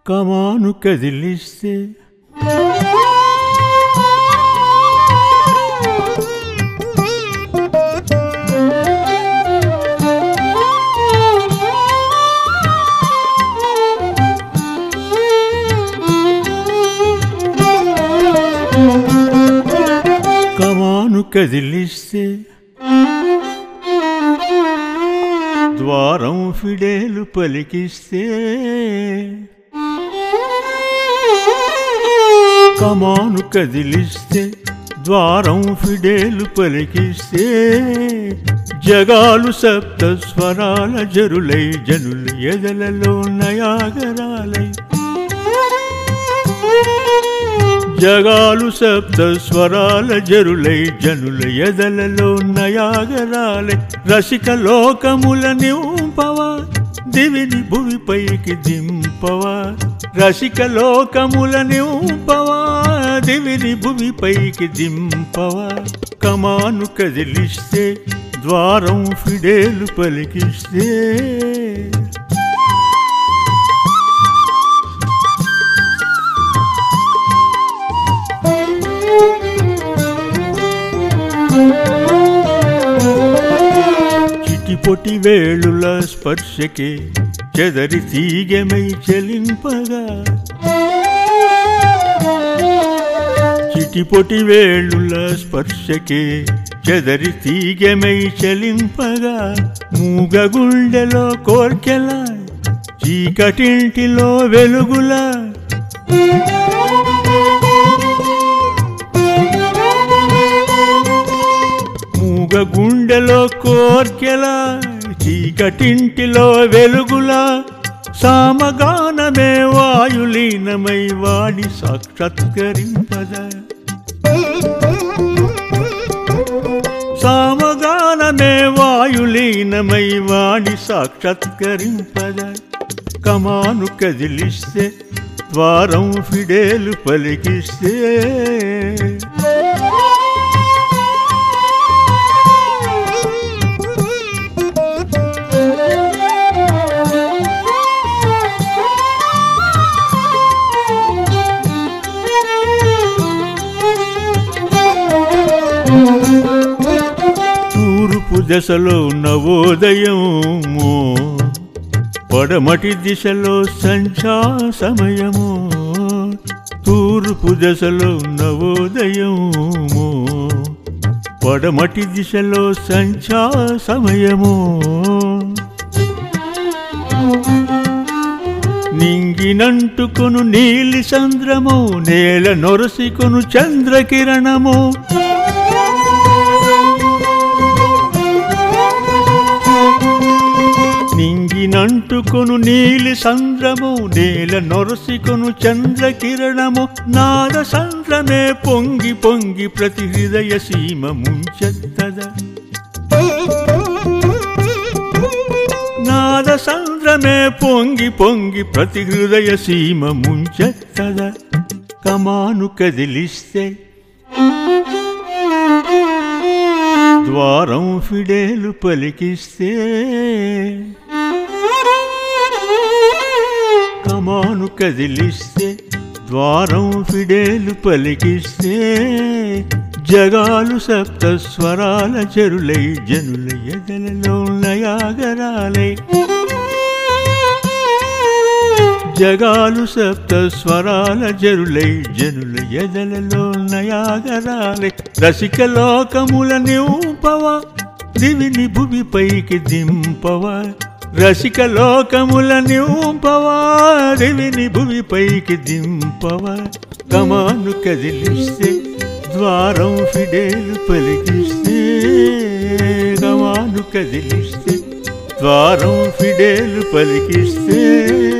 కమాను కదిలిస్తే కమాను కదిలిస్తే ద్వారం ఫిడేలు పలికిస్తే కమాను కదిలిస్తే ద్వారం ఫిడేలు పలికిస్తే జగాలు సప్త స్వరాల జరులై జనులు ఎదలలో నయాగరాలై జగాలు సప్త స్వరాల జరులై జనుల ఎదలలో నయాగరాలే రసిక లోకముల నింపవా దివిని భువిపైకి దింపవా రసిక లోకముల నింపవా దివిని భువిపైకి దింపవా కమాను కదిలిస్తే ద్వారం ఫిడేలు పలికిస్తే చిటిపొటి వేళుల స్పర్శకే చెదరి తీగెమై చెలింపగా చిటిపొటి వేళుల స్పర్శకే చెదరి తీగెమై చెలింపగా మూగ గుండెలో కోర్కెలా చీకటింటిలో వెలుగులా మూగ గుండెలో కోర్కెలా చీకటింటిలో వెలుగులా సామగానమే వాయులీనమై వాడి సాక్షాత్కరింపద సామగానమే వాయులీనమై వాడి సాక్షాత్కరింపద కమాను కదిలిస్తే ద్వారం ఫిడేలు పలికిస్తే తూర్పు దశలో నవోదయము పడమటి దిశలో సంధ్యా సమయము తూర్పు దశలో నవోదయము పడమటి దిశలో సంధ్యా సమయము నింగినంటుకొను నీలి సంద్రము నేల నొరసికొను చంద్రకిరణము నింగినంటుకొను నీలి సంద్రము నేల నొరసికొను చంద్రకిరణము నాద సంద్రమే పొంగి పొంగి ప్రతి హృదయ సీమ ముంచెత్తద నాద సంద్రమే పొంగి పొంగి ప్రతి హృదయ సీమ ముంచెత్తద కమాను కదిలిస్తే ద్వారం ఫిడేలు పలికిస్తే కమాను కదిలిస్తే ద్వారం ఫిడేలు పలికిస్తే జగాలు సప్త స్వరాల చెరులై జనుల ఎదలలో నయాగరాలై జగాలు సప్త స్వరాల జరులై జనుల ఎదలలో నయాగరాలే రసిక లోకముల నింపవా దివిని భువిపైకి దింపవా రసిక లోకముల నింపవా దివిని భువిపైకి దింపవా కమాను కదిలిస్తే ద్వారం ఫిడేలు పలికిస్తే కమాను కదిలిస్తే ద్వారం ఫిడేలు పలికిస్తే